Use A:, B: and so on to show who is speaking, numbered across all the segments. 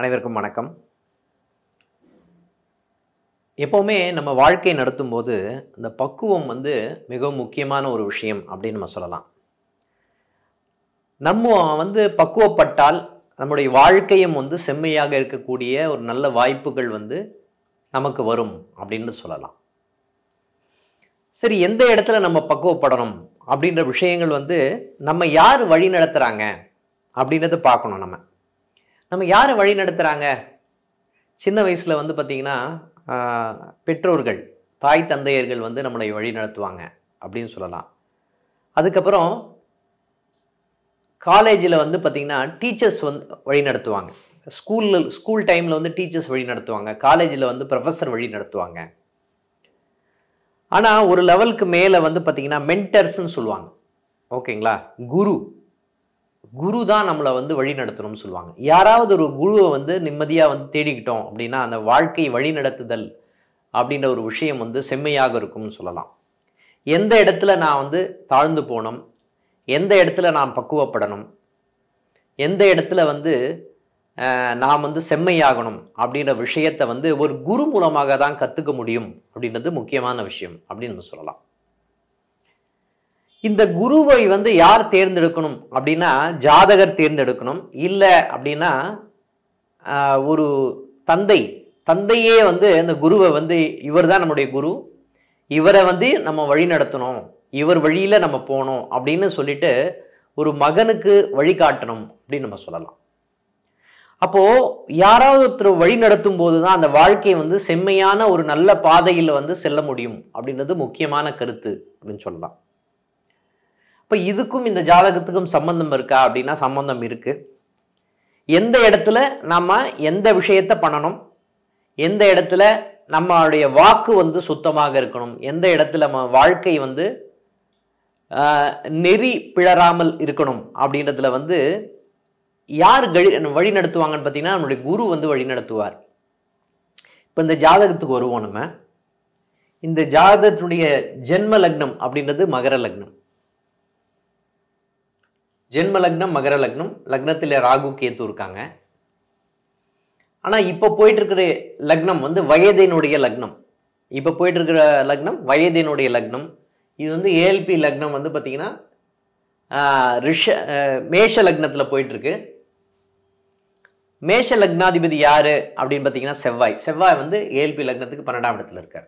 A: அனைவருக்கும் வணக்கம் எப்போவுமே நம்ம வாழ்க்கை நடத்தும் போது இந்த பக்குவம் வந்து மிகவும் முக்கியமான ஒரு விஷயம் அப்படின்னு நம்ம சொல்லலாம் நம்ம வந்து பக்குவப்பட்டால் நம்முடைய வாழ்க்கையும் வந்து செம்மையாக இருக்கக்கூடிய ஒரு நல்ல வாய்ப்புகள் வந்து நமக்கு வரும் அப்படின்னு சொல்லலாம் சரி எந்த இடத்துல நம்ம பக்குவப்படணும் அப்படின்ற விஷயங்கள் வந்து நம்ம யார் வழி நடத்துகிறாங்க அப்படின்றத பார்க்கணும் நம்ம நம்ம யார் வழி நடத்துகிறாங்க சின்ன வயசில் வந்து பார்த்திங்கன்னா ஆஹ், பெற்றோர்கள் தாய் தந்தையர்கள் வந்து நம்மளை வழி நடத்துவாங்க அப்படின்னு சொல்லலாம் அதுக்கப்புறம் காலேஜில் வந்து பார்த்திங்கன்னா டீச்சர்ஸ் வந்து வழி நடத்துவாங்க ஸ்கூலில் ஸ்கூல் டைமில் வந்து டீச்சர்ஸ் வழி நடத்துவாங்க காலேஜில் வந்து ப்ரொஃபஸர் வழி நடத்துவாங்க ஆனால் ஒரு லெவலுக்கு மேலே வந்து பார்த்திங்கன்னா மென்டர்ஸ்ன்னு சொல்லுவாங்க ஓகேங்களா குரு குரு தான் நம்மளை வந்து வழி நடத்தணும்னு சொல்லுவாங்க யாராவது ஒரு குருவை வந்து நிம்மதியாக வந்து தேடிக்கிட்டோம் அப்படின்னா அந்த வாழ்க்கை வழி நடத்துதல் அப்படின்ற ஒரு விஷயம் வந்து செம்மையாக இருக்கும்னு சொல்லலாம் எந்த இடத்துல நான் வந்து தாழ்ந்து போனோம் எந்த இடத்துல நான் பக்குவப்படணும் எந்த இடத்துல வந்து அஹ், நாம் வந்து செம்மையாகணும் அப்படின்ற விஷயத்தை வந்து ஒரு குரு மூலமாக தான் கற்றுக்க முடியும் அப்படின்றது முக்கியமான விஷயம் அப்படின்னு நம்ம சொல்லலாம் இந்த குருவை வந்து யார் தேர்ந்தெடுக்கணும் அப்படின்னா ஜாதகர் தேர்ந்தெடுக்கணும் இல்லை அப்படின்னா ஆஹ், ஒரு தந்தை தந்தையே வந்து அந்த குருவை வந்து இவர் தான் நம்முடைய குரு இவரை வந்து நம்ம வழி நடத்தணும் இவர் வழியில நம்ம போகணும் அப்படின்னு சொல்லிட்டு ஒரு மகனுக்கு வழிகாட்டணும் அப்படின்னு நம்ம சொல்லலாம் அப்போ யாராவது ஒருத்தர் வழி நடத்தும் போது தான் அந்த வாழ்க்கை வந்து செம்மையான ஒரு நல்ல பாதையில் வந்து செல்ல முடியும் அப்படின்றது முக்கியமான கருத்து அப்படின்னு சொல்லலாம் இப்போ இதுக்கும் இந்த ஜாதகத்துக்கும் சம்பந்தம் இருக்கா அப்படின்னா சம்பந்தம் இருக்கு எந்த இடத்துல நம்ம எந்த விஷயத்த பண்ணணும் எந்த இடத்துல நம்மளுடைய வாக்கு வந்து சுத்தமாக இருக்கணும் எந்த இடத்துல நம்ம வாழ்க்கை வந்து ஆஹ், நெறி பிழறாமல் இருக்கணும் அப்படின்றதுல வந்து யார் கழி வழி நடத்துவாங்கன்னு பார்த்தீங்கன்னா நம்மளுடைய குரு வந்து வழி நடத்துவார் இப்போ இந்த ஜாதகத்துக்கு வருவோம் நம்ம இந்த ஜாதகத்தினுடைய ஜென்ம லக்னம் அப்படின்றது மகர லக்னம் ஜென்ம லக்னம் மகர லக்னம் லக்னத்தில் ராகு கேத்து இருக்காங்க ஆனால் இப்போ போயிட்டு இருக்கிற லக்னம் வந்து வயதினுடைய லக்னம் இப்போ போயிட்டு இருக்கிற லக்னம் வயதினுடைய லக்னம் இது வந்து ஏஎல்பி லக்னம் வந்து பார்த்தீங்கன்னா ஆஹ், ரிஷ ஆஹ், மேஷ லக்னத்தில் போயிட்டு இருக்கு மேஷ லக்னாதிபதி யாரு அப்படின்னு பார்த்தீங்கன்னா செவ்வாய் செவ்வாய் வந்து ஏஎல்பி லக்னத்துக்கு பன்னெண்டாம் இடத்துல இருக்கார்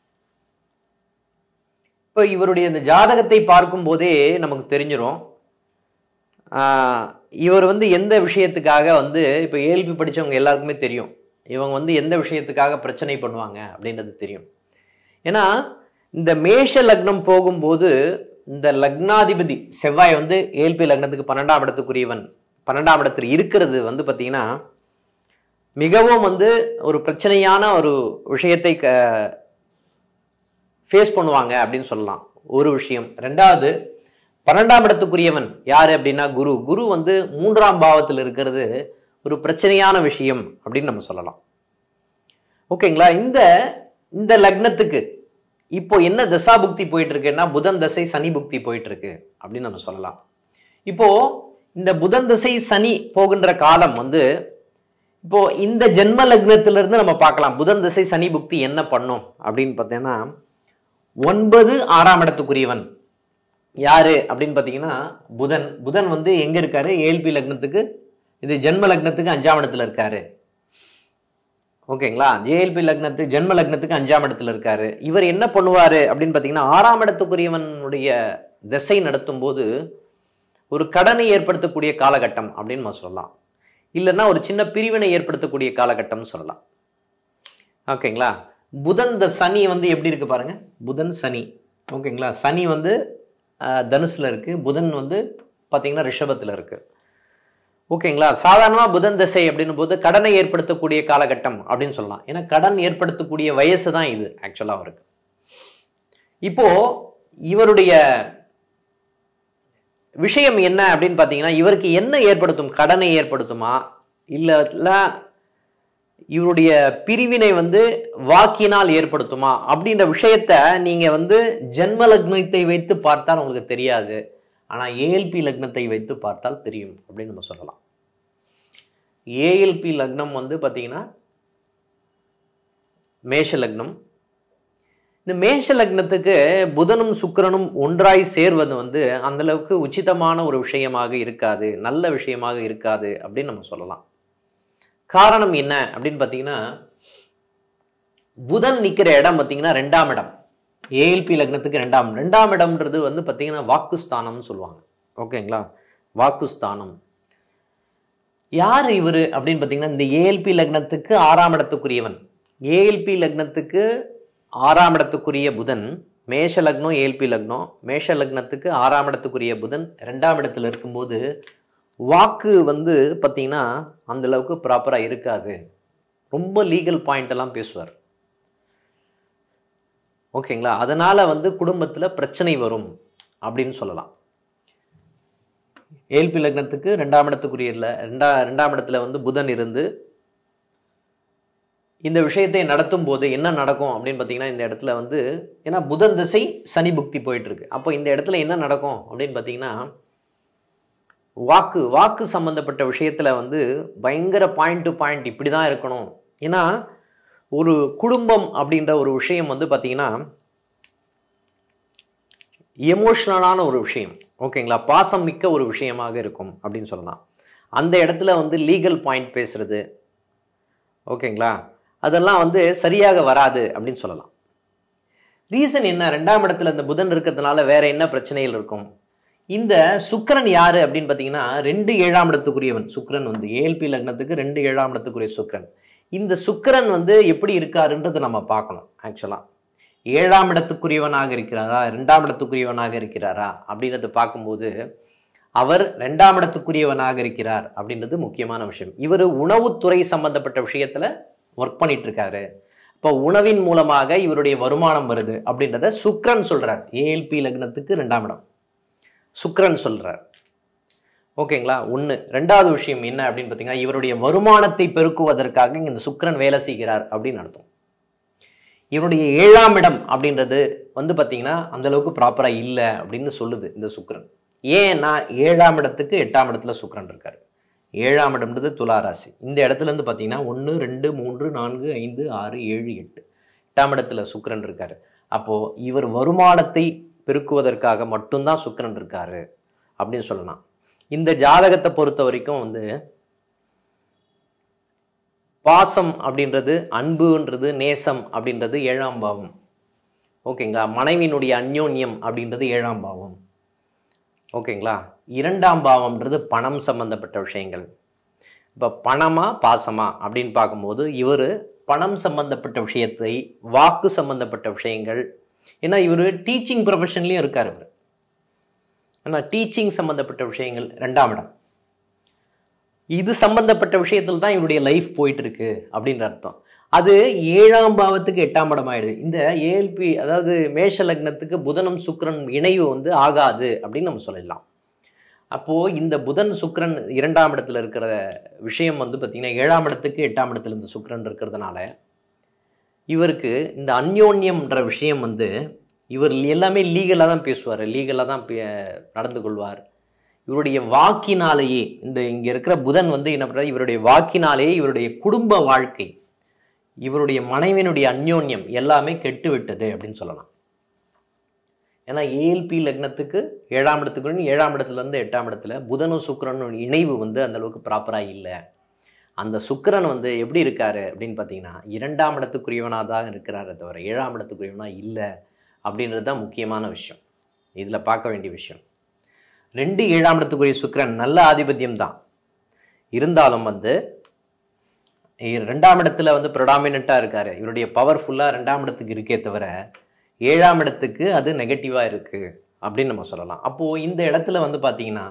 A: இப்போ இவருடைய இந்த ஜாதகத்தை பார்க்கும் போதே நமக்கு தெரிஞ்சிரும் ஆஹ், இவர் வந்து எந்த விஷயத்துக்காக வந்து இப்போ ஏஎல்பி படிச்சவங்க எல்லாருக்குமே தெரியும் இவங்க வந்து எந்த விஷயத்துக்காக பிரச்சனை பண்ணுவாங்க அப்படின்றது தெரியும் ஏன்னா இந்த மேஷ லக்னம் போகும்போது இந்த லக்னாதிபதி செவ்வாய் வந்து ஏஎல்பி லக்னத்துக்கு பன்னெண்டாம் இடத்துக்குரியவன் பன்னெண்டாம் இடத்துல இருக்கிறது வந்து பார்த்தீங்கன்னா மிகவும் வந்து ஒரு பிரச்சனையான ஒரு விஷயத்தை க ஃபேஸ் பண்ணுவாங்க அப்படின்னு சொல்லலாம் ஒரு விஷயம் ரெண்டாவது பன்னெண்டாம் இடத்துக்குரியவன் யாரு அப்படின்னா குரு குரு வந்து மூன்றாம் பாவத்தில் இருக்கிறது ஒரு பிரச்சனையான விஷயம் அப்படின்னு நம்ம சொல்லலாம் ஓகேங்களா இந்த இந்த லக்னத்துக்கு இப்போ என்ன தசா புக்தி போயிட்டு இருக்குன்னா புதன் தசை சனி புக்தி போயிட்டு இருக்கு அப்படின்னு நம்ம சொல்லலாம் இப்போ இந்த புதன் தசை சனி போகின்ற காலம் வந்து இப்போ இந்த ஜென்ம லக்னத்திலிருந்து நம்ம பார்க்கலாம் புதன் திசை சனி புக்தி என்ன பண்ணும் அப்படின்னு பார்த்தீங்கன்னா ஒன்பது ஆறாம் இடத்துக்குரியவன் யாரு அப்படின்னு பார்த்தீங்கன்னா புதன் புதன் வந்து எங்க இருக்காரு ஏழ்பி லக்னத்துக்கு இது ஜென்ம லக்னத்துக்கு அஞ்சாம் இடத்துல இருக்காரு ஓகேங்களா ஜேஎல்பி லக்னத்துக்கு ஜென்ம லக்னத்துக்கு அஞ்சாம் இடத்துல இருக்காரு இவர் என்ன பண்ணுவாரு அப்படின்னு பார்த்தீங்கன்னா ஆறாம் இடத்துக்குரியவனுடைய திசை நடத்தும் போது ஒரு கடனை ஏற்படுத்தக்கூடிய காலகட்டம் அப்படின்னு நம்ம சொல்லலாம் இல்லைன்னா ஒரு சின்ன பிரிவினை ஏற்படுத்தக்கூடிய காலகட்டம்னு சொல்லலாம் ஓகேங்களா புதன் இந்த சனி வந்து எப்படி இருக்கு பாருங்க புதன் சனி ஓகேங்களா சனி வந்து ஆஹ், தனுசுல இருக்கு புதன் வந்து பார்த்தீங்கன்னா ரிஷபத்தில் இருக்கு ஓகேங்களா சாதாரணமாக புதன் தசை அப்படின்னும் போது கடனை ஏற்படுத்தக்கூடிய காலகட்டம் அப்படின்னு சொல்லலாம் ஏன்னா கடன் ஏற்படுத்தக்கூடிய வயசு தான் இது ஆக்சுவலாக அவருக்கு இப்போ இவருடைய விஷயம் என்ன அப்படின்னு பார்த்தீங்கன்னா இவருக்கு என்ன ஏற்படுத்தும் கடனை ஏற்படுத்துமா இல்லை இவருடைய பிரிவினை வந்து வாக்கினால் ஏற்படுத்துமா அப்படின்ற விஷயத்த நீங்க வந்து ஜென்ம லக்னத்தை வைத்து பார்த்தால் உங்களுக்கு தெரியாது ஆனா ஏஎல்பி லக்னத்தை வைத்து பார்த்தால் தெரியும் அப்படின்னு நம்ம சொல்லலாம் ஏஎல்பி லக்னம் வந்து பார்த்தீங்கன்னா மேஷ லக்னம் இந்த மேஷ லக்னத்துக்கு புதனும் சுக்கிரனும் ஒன்றாய் சேர்வது வந்து அந்த அளவுக்கு உச்சிதமான ஒரு விஷயமாக இருக்காது நல்ல விஷயமாக இருக்காது அப்படின்னு நம்ம சொல்லலாம் காரணம் என்ன அப்படின்னு பார்த்தீங்கன்னா புதன் நிற்கிற இடம் பார்த்தீங்கன்னா ரெண்டாம் இடம் ஏஎல்பி லக்னத்துக்கு ரெண்டாம் ரெண்டாம் இடம்ன்றது வந்து பார்த்தீங்கன்னா வாக்குஸ்தானம்னு சொல்லுவாங்க ஓகேங்களா வாக்குஸ்தானம் யார் இவர் அப்படின்னு பார்த்தீங்கன்னா இந்த ஏஎல்பி லக்னத்துக்கு ஆறாம் இடத்துக்குரியவன் ஏஎல்பி லக்னத்துக்கு ஆறாம் இடத்துக்குரிய புதன் மேஷ லக்னம் ஏஎல்பி லக்னம் மேஷ லக்னத்துக்கு ஆறாம் இடத்துக்குரிய புதன் ரெண்டாம் இடத்துல இருக்கும்போது வாக்கு வந்து பார்த்தீங்கன்னா அந்த அளவுக்கு ப்ராப்பராக இருக்காது ரொம்ப லீகல் பாயிண்ட் எல்லாம் பேசுவார் ஓகேங்களா அதனால வந்து குடும்பத்தில் பிரச்சனை வரும் அப்படின்னு சொல்லலாம் ஏல்பி லக்னத்துக்கு ரெண்டாம் இடத்துக்குரிய இல்லை ரெண்டா ரெண்டாம் இடத்துல வந்து புதன் இருந்து இந்த விஷயத்தை நடத்தும் போது என்ன நடக்கும் அப்படின்னு பார்த்தீங்கன்னா இந்த இடத்துல வந்து ஏன்னா புதன் திசை சனி புக்தி போயிட்டு இருக்கு அப்போ இந்த இடத்துல என்ன நடக்கும் அப்படின்னு பார்த்தீங்கன்னா வாக்கு வாக்கு சம்பந்தப்பட்ட விஷயத்துல வந்து பயங்கர பாயிண்ட் டு பாயிண்ட் இப்படி தான் இருக்கணும் ஏன்னா ஒரு குடும்பம் அப்படின்ற ஒரு விஷயம் வந்து பார்த்தீங்கன்னா எமோஷ்னலான ஒரு விஷயம் ஓகேங்களா பாசம் மிக்க ஒரு விஷயமாக இருக்கும் அப்படின்னு சொல்லலாம் அந்த இடத்துல வந்து லீகல் பாயிண்ட் பேசுறது ஓகேங்களா அதெல்லாம் வந்து சரியாக வராது அப்படின்னு சொல்லலாம் ரீசன் என்ன ரெண்டாம் இடத்துல இந்த புதன் இருக்கிறதுனால வேற என்ன பிரச்சனைகள் இருக்கும் இந்த சுக்கிரன் யாரு அப்படின்னு பார்த்தீங்கன்னா ரெண்டு ஏழாம் இடத்துக்குரியவன் சுக்கிரன் வந்து ஏஎல்பி லக்னத்துக்கு ரெண்டு ஏழாம் இடத்துக்குரிய சுக்கிரன் இந்த சுக்கிரன் வந்து எப்படி இருக்காருன்றதை நம்ம பார்க்கணும் ஆக்சுவலாக ஏழாம் இடத்துக்குரியவனாக இருக்கிறாரா ரெண்டாம் இடத்துக்குரியவனாக இருக்கிறாரா அப்படின்றத பார்க்கும்போது அவர் ரெண்டாம் இடத்துக்குரியவனாக இருக்கிறார் அப்படின்றது முக்கியமான விஷயம் இவர் உணவுத்துறை சம்பந்தப்பட்ட விஷயத்துல ஒர்க் பண்ணிட்டு இருக்காரு இப்போ உணவின் மூலமாக இவருடைய வருமானம் வருது அப்படின்றத சுக்ரன் சொல்றார் ஏஎல்பி லக்னத்துக்கு ரெண்டாம் இடம் சுக்ரன் சொல்றார் ஓகேங்களா ஒன்று ரெண்டாவது விஷயம் என்ன அப்படின்னு பார்த்தீங்கன்னா இவருடைய வருமானத்தை பெருக்குவதற்காக இங்க இந்த சுக்ரன் வேலை செய்கிறார் அப்படின்னு அர்த்தம் இவருடைய ஏழாம் இடம் அப்படின்றது வந்து பார்த்தீங்கன்னா அந்த அளவுக்கு ப்ராப்பராக இல்லை அப்படின்னு சொல்லுது இந்த சுக்ரன் ஏன்னா ஏழாம் இடத்துக்கு எட்டாம் இடத்துல சுக்ரன் இருக்காரு ஏழாம் இடம்ன்றது துலா ராசி இந்த இடத்துல இருந்து பார்த்தீங்கன்னா ஒன்று ரெண்டு மூன்று நான்கு ஐந்து ஆறு ஏழு எட்டு எட்டாம் இடத்துல சுக்கிரன் இருக்காரு அப்போ இவர் வருமானத்தை பெருக்குவதற்காக மட்டும்தான் சுக்கிரன் இருக்காரு அப்படின்னு சொல்லலாம் இந்த ஜாதகத்தை பொறுத்த வரைக்கும் வந்து பாசம் அப்படின்றது அன்புன்றது நேசம் அப்படின்றது ஏழாம் பாவம் ஓகேங்களா மனைவியினுடைய அந்யோன்யம் அப்படின்றது ஏழாம் பாவம் ஓகேங்களா இரண்டாம் பாவம்ன்றது பணம் சம்பந்தப்பட்ட விஷயங்கள் இப்போ பணமா பாசமா அப்படின்னு பார்க்கும்போது இவர் பணம் சம்பந்தப்பட்ட விஷயத்தை வாக்கு சம்பந்தப்பட்ட விஷயங்கள் ஏன்னா இவர் டீச்சிங் ப்ரொஃபஷன்லேயும் இருக்கார் இவர் ஆனால் டீச்சிங் சம்பந்தப்பட்ட விஷயங்கள் ரெண்டாம் இடம் இது சம்பந்தப்பட்ட விஷயத்தில் தான் இவருடைய லைஃப் போயிட்டு இருக்கு அப்படின்ற அர்த்தம் அது ஏழாம் பாவத்துக்கு எட்டாம் இடம் ஆயிடுது இந்த ஏஎல்பி அதாவது மேஷ லக்னத்துக்கு புதனும் சுக்கிரன் இணைவு வந்து ஆகாது அப்படின்னு நம்ம சொல்லலாம் அப்போ இந்த புதன் சுக்கிரன் இரண்டாம் இடத்துல இருக்கிற விஷயம் வந்து பார்த்தீங்கன்னா ஏழாம் இடத்துக்கு எட்டாம் இடத்துல இந்த சுக்கிரன் இருக்கிறதுனால இவருக்கு இந்த அந்யோன்யம்ன்ற விஷயம் வந்து இவர் எல்லாமே லீகலாக தான் பேசுவார் லீகலாக தான் பே- நடந்து கொள்வார் இவருடைய வாக்கினாலேயே இந்த இங்க இருக்கிற புதன் வந்து என்ன பண்றாரு இவருடைய வாக்கினாலேயே இவருடைய குடும்ப வாழ்க்கை இவருடைய மனைவியினுடைய அந்யோன்யம் எல்லாமே கெட்டு விட்டது அப்படின்னு சொல்லலாம் ஏன்னா ஏஎல்பி லக்னத்துக்கு ஏழாம் இடத்துக்கு ஏழாம் இடத்துல இருந்து எட்டாம் இடத்துல புதனும் சுக்கிரனும் இணைவு வந்து அந்த அளவுக்கு ப்ராப்பராக இல்லை அந்த சுக்கிரன் வந்து எப்படி இருக்காரு அப்படின்னு பார்த்தீங்கன்னா இரண்டாம் இடத்துக்குரியவனாக தான் இருக்கிறாரே தவிர ஏழாம் இடத்துக்குரியவனா இல்லை அப்படின்றது தான் முக்கியமான விஷயம் இதில் பார்க்க வேண்டிய விஷயம் ரெண்டு ஏழாம் இடத்துக்குரிய சுக்கிரன் நல்ல ஆதிபத்தியம் தான் இருந்தாலும் வந்து இ- ரெண்டாம் இடத்துல வந்து ப்ரொடாமினண்ட்டாக இருக்காரு இவருடைய பவர்ஃபுல்லாக ரெண்டாம் இடத்துக்கு இருக்கே தவிர ஏழாம் இடத்துக்கு அது நெகட்டிவாக இருக்குது அப்படின்னு நம்ம சொல்லலாம் அப்போது இந்த இடத்துல வந்து பார்த்தீங்கன்னா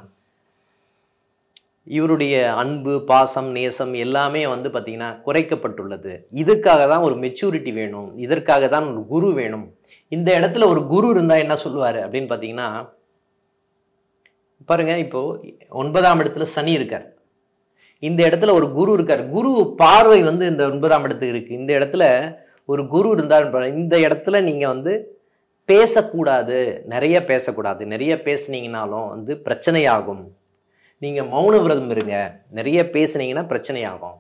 A: இவருடைய அன்பு பாசம் நேசம் எல்லாமே வந்து பார்த்தீங்கன்னா குறைக்கப்பட்டுள்ளது இதுக்காக தான் ஒரு மெச்சூரிட்டி வேணும் இதற்காக தான் ஒரு குரு வேணும் இந்த இடத்துல ஒரு குரு இருந்தால் என்ன சொல்லுவார் அப்படின்னு பார்த்தீங்கன்னா பாருங்க இப்போ ஒன்பதாம் இடத்துல சனி இருக்கார் இந்த இடத்துல ஒரு குரு இருக்கார் குரு பார்வை வந்து இந்த ஒன்பதாம் இடத்துக்கு இருக்கு இந்த இடத்துல ஒரு குரு இருந்தார் பாருங்க. இந்த இடத்துல நீங்க வந்து பேசக்கூடாது நிறைய பேசக்கூடாது நிறைய பேசுனீங்கனாலும் வந்து பிரச்சனையாகும் நீங்கள் மௌன விரதம் இருங்க நிறைய பேசுனீங்கன்னா பிரச்சனை ஆகும்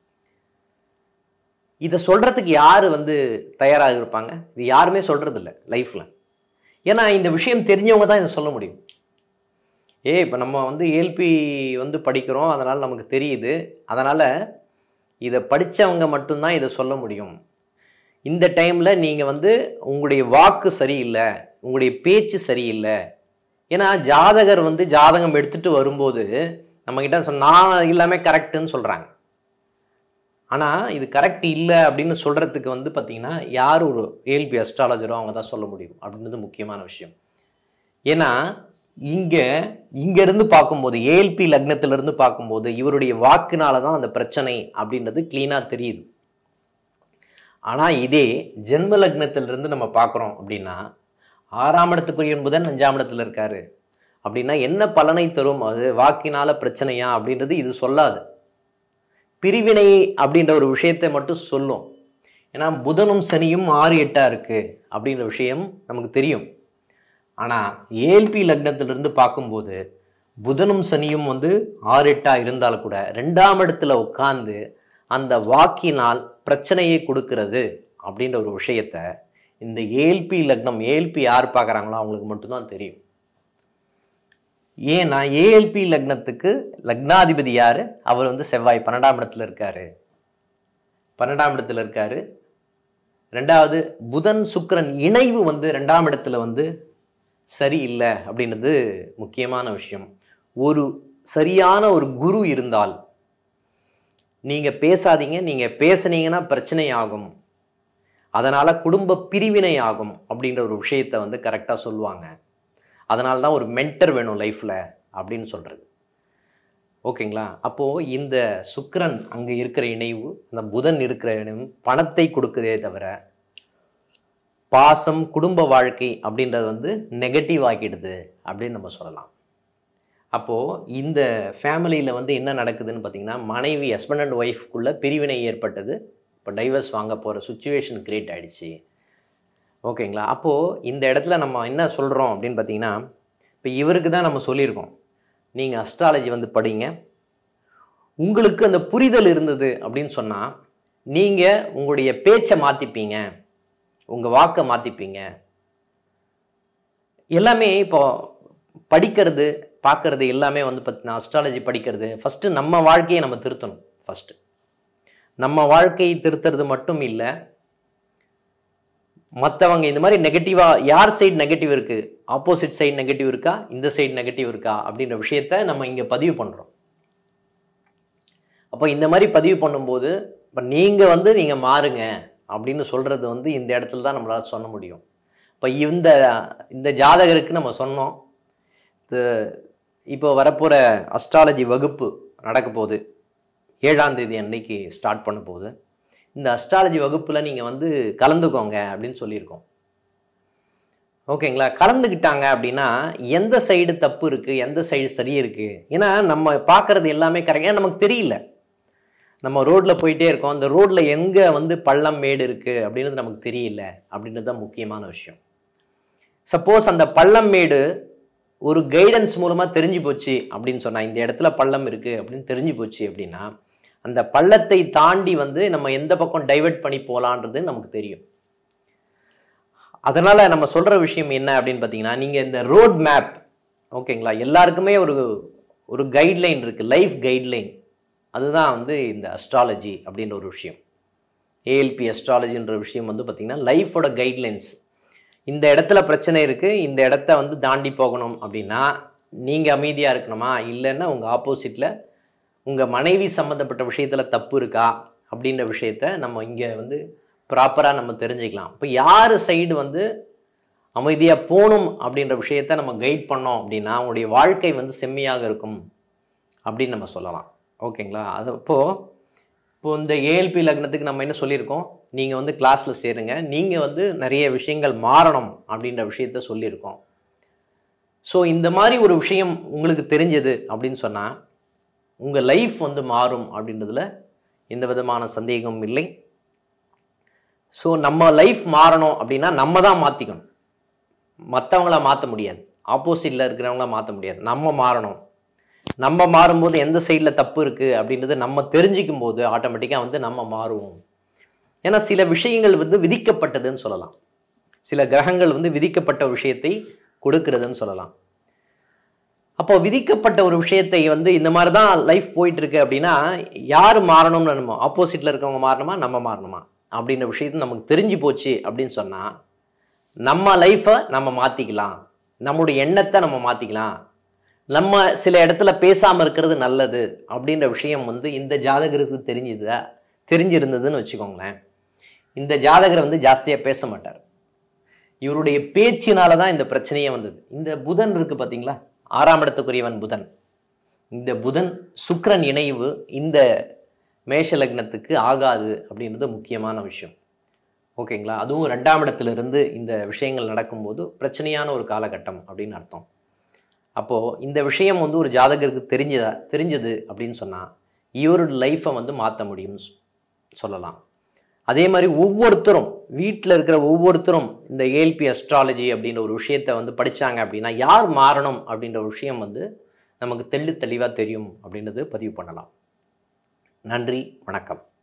A: இதை சொல்கிறதுக்கு யார் வந்து தயாராக இருப்பாங்க இது யாருமே சொல்கிறது இல்லை லைஃப்பில் ஏன்னா இந்த விஷயம் தெரிஞ்சவங்க தான் இதை சொல்ல முடியும் ஏ இப்போ நம்ம வந்து ஏல்பி வந்து படிக்கிறோம் அதனால் நமக்கு தெரியுது அதனால் இதை படித்தவங்க மட்டும்தான் இதை சொல்ல முடியும் இந்த டைமில் நீங்கள் வந்து உங்களுடைய வாக்கு சரியில்லை உங்களுடைய பேச்சு சரியில்லை ஏன்னா ஜாதகர் வந்து ஜாதகம் எடுத்துகிட்டு வரும்போது நம்மக்கிட்ட சொன்ன நான் எல்லாமே கரெக்டுன்னு சொல்கிறாங்க ஆனால் இது கரெக்ட் இல்லை அப்படின்னு சொல்கிறதுக்கு வந்து பார்த்திங்கன்னா யார் ஒரு ஏல்பி அஸ்ட்ராலஜரோ அவங்க தான் சொல்ல முடியும் அப்படின்றது முக்கியமான விஷயம் ஏன்னா இங்கே இங்கேருந்து பார்க்கும்போது ஏஎல்பி லக்னத்திலிருந்து பார்க்கும்போது இவருடைய வாக்குனால தான் அந்த பிரச்சனை அப்படின்றது க்ளீனாக தெரியுது ஆனால் இதே ஜென்ம லக்னத்திலிருந்து நம்ம பார்க்குறோம் அப்படின்னா ஆறாம் இடத்துக்குரிய புதன் அஞ்சாம் இடத்துல இருக்காரு அப்படின்னா என்ன பலனை தரும் அது வாக்கினால பிரச்சனையா அப்படின்றது இது சொல்லாது பிரிவினை அப்படின்ற ஒரு விஷயத்தை மட்டும் சொல்லும் ஏன்னா புதனும் சனியும் ஆறு எட்டா இருக்கு அப்படின்ற விஷயம் நமக்கு தெரியும் ஆனால் ஏல்பி லக்னத்திலிருந்து பார்க்கும்போது புதனும் சனியும் வந்து ஆறு எட்டா இருந்தாலும் கூட ரெண்டாம் இடத்துல உட்கார்ந்து அந்த வாக்கினால் பிரச்சனையை கொடுக்கிறது அப்படின்ற ஒரு விஷயத்த இந்த ஏல்பி லக்னம் ஏல்பி யார் பார்க்குறாங்களோ அவங்களுக்கு மட்டும்தான் தெரியும் ஏன்னா ஏஎல்பி லக்னத்துக்கு லக்னாதிபதி யாரு அவர் வந்து செவ்வாய் பன்னெண்டாம் இடத்துல இருக்காரு பன்னெண்டாம் இடத்துல இருக்காரு ரெண்டாவது புதன் சுக்கிரன் இணைவு வந்து ரெண்டாம் இடத்துல வந்து சரியில்லை அப்படின்றது முக்கியமான விஷயம் ஒரு சரியான ஒரு குரு இருந்தால் நீங்க பேசாதீங்க நீங்க பேசுனீங்கன்னா பிரச்சனை ஆகும் அதனால குடும்ப பிரிவினை ஆகும் அப்படின்ற ஒரு விஷயத்தை வந்து கரெக்டாக சொல்லுவாங்க அதனால தான் ஒரு மென்டர் வேணும் லைஃப்பில் அப்படின்னு சொல்கிறது ஓகேங்களா அப்போது இந்த சுக்கிரன் அங்கே இருக்கிற இணைவு அந்த புதன் இருக்கிற இணைவு பணத்தை கொடுக்குதே தவிர பாசம் குடும்ப வாழ்க்கை அப்படின்றது வந்து நெகட்டிவ் ஆக்கிடுது அப்படின்னு நம்ம சொல்லலாம் அப்போது இந்த ஃபேமிலியில் வந்து என்ன நடக்குதுன்னு பார்த்தீங்கன்னா மனைவி ஹஸ்பண்ட் அண்ட் ஒய்ஃப்குள்ளே பிரிவினை ஏற்பட்டது இப்போ டைவர்ஸ் வாங்க போகிற சுச்சுவேஷன் கிரியேட் ஆகிடுச்சு ஓகேங்களா அப்போது இந்த இடத்துல நம்ம என்ன சொல்கிறோம் அப்படின்னு பார்த்தீங்கன்னா இப்போ இவருக்கு தான் நம்ம சொல்லியிருக்கோம் நீங்கள் அஸ்ட்ராலஜி வந்து படிங்க உங்களுக்கு அந்த புரிதல் இருந்தது அப்படின்னு சொன்னால் நீங்கள் உங்களுடைய பேச்சை மாற்றிப்பீங்க உங்கள் வாக்கை மாற்றிப்பீங்க எல்லாமே இப்போ படிக்கிறது பார்க்கறது எல்லாமே வந்து பார்த்தீங்கன்னா அஸ்ட்ராலஜி படிக்கிறது ஃபஸ்ட்டு நம்ம வாழ்க்கையை நம்ம திருத்தணும் ஃபஸ்ட்டு நம்ம வாழ்க்கையை திருத்துறது மட்டும் இல்லை மற்றவங்க இந்த மாதிரி நெகட்டிவாக யார் சைடு நெகட்டிவ் இருக்குது ஆப்போசிட் சைடு நெகட்டிவ் இருக்கா இந்த சைடு நெகட்டிவ் இருக்கா அப்படின்ற விஷயத்த நம்ம இங்கே பதிவு பண்ணுறோம் அப்போ இந்த மாதிரி பதிவு பண்ணும்போது இப்போ நீங்கள் வந்து நீங்கள் மாறுங்க அப்படின்னு சொல்கிறது வந்து இந்த இடத்துல தான் நம்மளால் சொல்ல முடியும் இப்போ இந்த இந்த ஜாதகருக்கு நம்ம சொன்னோம் இது இப்போ வரப்போகிற அஸ்ட்ராலஜி வகுப்பு நடக்க போகுது ஏழாம் தேதி அன்னைக்கு ஸ்டார்ட் பண்ண போகுது இந்த அஸ்ட்ராலஜி வகுப்பில் நீங்கள் வந்து கலந்துக்கோங்க அப்படின்னு சொல்லியிருக்கோம் ஓகேங்களா கலந்துக்கிட்டாங்க அப்படின்னா எந்த சைடு தப்பு இருக்குது எந்த சைடு சரி இருக்குது ஏன்னா நம்ம பார்க்குறது எல்லாமே கரெக்ட் ஏன்னா நமக்கு தெரியல நம்ம ரோட்டில் போயிட்டே இருக்கோம் அந்த ரோட்டில் எங்கே வந்து பள்ளம் மேடு இருக்குது அப்படின்றது நமக்கு தெரியல அப்படின்றது தான் முக்கியமான விஷயம் சப்போஸ் அந்த பள்ளம் மேடு ஒரு கைடன்ஸ் மூலமாக தெரிஞ்சு போச்சு அப்படின்னு சொன்னால் இந்த இடத்துல பள்ளம் இருக்குது அப்படின்னு தெரிஞ்சு போச்சு அப்படின்னா அந்த பள்ளத்தை தாண்டி வந்து நம்ம எந்த பக்கம் டைவெர்ட் பண்ணி போகலான்றது நமக்கு தெரியும் அதனால நம்ம சொல்ற விஷயம் என்ன அப்படின்னு பார்த்தீங்கன்னா நீங்க இந்த ரோட் மேப் ஓகேங்களா எல்லாருக்குமே ஒரு ஒரு கைட்லைன் இருக்கு லைஃப் கைட்லைன் அதுதான் வந்து இந்த அஸ்ட்ராலஜி அப்படின்ற ஒரு விஷயம் ஏஎல்பி அஸ்ட்ராலஜின்ற விஷயம் வந்து பார்த்தீங்கன்னா லைஃபோட கைட்லைன்ஸ் இந்த இடத்துல பிரச்சனை இருக்குது இந்த இடத்த வந்து தாண்டி போகணும் அப்படின்னா நீங்கள் அமைதியாக இருக்கணுமா இல்லைன்னா உங்கள் ஆப்போசிட்டில் உங்கள் மனைவி சம்மந்தப்பட்ட விஷயத்தில் தப்பு இருக்கா அப்படின்ற விஷயத்த நம்ம இங்கே வந்து ப்ராப்பராக நம்ம தெரிஞ்சுக்கலாம் இப்போ யார் சைடு வந்து அமைதியாக போகணும் அப்படின்ற விஷயத்த நம்ம கைட் பண்ணோம் அப்படின்னா அவங்களுடைய வாழ்க்கை வந்து செம்மையாக இருக்கும் அப்படின்னு நம்ம சொல்லலாம் ஓகேங்களா அது அப்போது இப்போ இந்த ஏஎல்பி லக்னத்துக்கு நம்ம என்ன சொல்லியிருக்கோம் நீங்கள் வந்து கிளாஸில் சேருங்க நீங்கள் வந்து நிறைய விஷயங்கள் மாறணும் அப்படின்ற விஷயத்த சொல்லியிருக்கோம் ஸோ இந்த மாதிரி ஒரு விஷயம் உங்களுக்கு தெரிஞ்சது அப்படின்னு சொன்னால் உங்கள் லைஃப் வந்து மாறும் அப்படின்றதுல எந்த விதமான சந்தேகமும் இல்லை ஸோ நம்ம லைஃப் மாறணும் அப்படின்னா நம்ம தான் மாற்றிக்கணும் மற்றவங்கள மாற்ற முடியாது ஆப்போசிட்டில் இருக்கிறவங்கள மாற்ற முடியாது நம்ம மாறணும் நம்ம மாறும்போது எந்த சைடில் தப்பு இருக்குது அப்படின்றது நம்ம தெரிஞ்சிக்கும் போது ஆட்டோமேட்டிக்காக வந்து நம்ம மாறுவோம் ஏன்னா சில விஷயங்கள் வந்து விதிக்கப்பட்டதுன்னு சொல்லலாம் சில கிரகங்கள் வந்து விதிக்கப்பட்ட ஒரு விஷயத்தை கொடுக்கிறதுன்னு சொல்லலாம் அப்போ விதிக்கப்பட்ட ஒரு விஷயத்தை வந்து இந்த மாதிரி தான் லைஃப் போயிட்டு இருக்கு அப்படின்னா யார் மாறணும்னு நம்ம ஆப்போசிட்ல இருக்கவங்க மாறணுமா நம்ம மாறணுமா அப்படின்ற விஷயத்தை நமக்கு தெரிஞ்சு போச்சு அப்படின்னு சொன்னா நம்ம லைஃப்பை நம்ம மாத்திக்கலாம் நம்முடைய எண்ணத்தை நம்ம மாத்திக்கலாம் நம்ம சில இடத்துல பேசாம இருக்கிறது நல்லது அப்படின்ற விஷயம் வந்து இந்த ஜாதகருக்கு தெரிஞ்சுதா தெரிஞ்சிருந்ததுன்னு வச்சுக்கோங்களேன் இந்த ஜாதகர் வந்து ஜாஸ்தியா பேச மாட்டார் இவருடைய பேச்சினால தான் இந்த பிரச்சனையே வந்தது இந்த புதன் இருக்கு பாத்தீங்களா ஆறாம் இடத்துக்குரியவன் புதன் இந்த புதன் சுக்கிரன் இணைவு இந்த மேஷ லக்னத்துக்கு ஆகாது அப்படின்றது முக்கியமான விஷயம் ஓகேங்களா அதுவும் ரெண்டாம் இடத்துல இருந்து இந்த விஷயங்கள் நடக்கும்போது பிரச்சனையான ஒரு காலகட்டம் அப்படின்னு அர்த்தம் அப்போ இந்த விஷயம் வந்து ஒரு ஜாதகருக்கு தெரிஞ்சதா தெரிஞ்சது அப்படின்னு சொன்னா இவரோட லைஃப்பை வந்து மாற்ற முடியும்னு சொ- சொல்லலாம் அதே மாதிரி ஒவ்வொருத்தரும் வீட்டில் இருக்கிற ஒவ்வொருத்தரும் இந்த ஏல்பி அஸ்ட்ராலஜி அப்படின்ற ஒரு விஷயத்தை வந்து படிச்சாங்க அப்படின்னா யார் மாறணும் அப்படின்ற ஒரு விஷயம் வந்து நமக்கு தெள்ளு தெளிவாக தெரியும் அப்படின்றது பதிவு பண்ணலாம் நன்றி வணக்கம்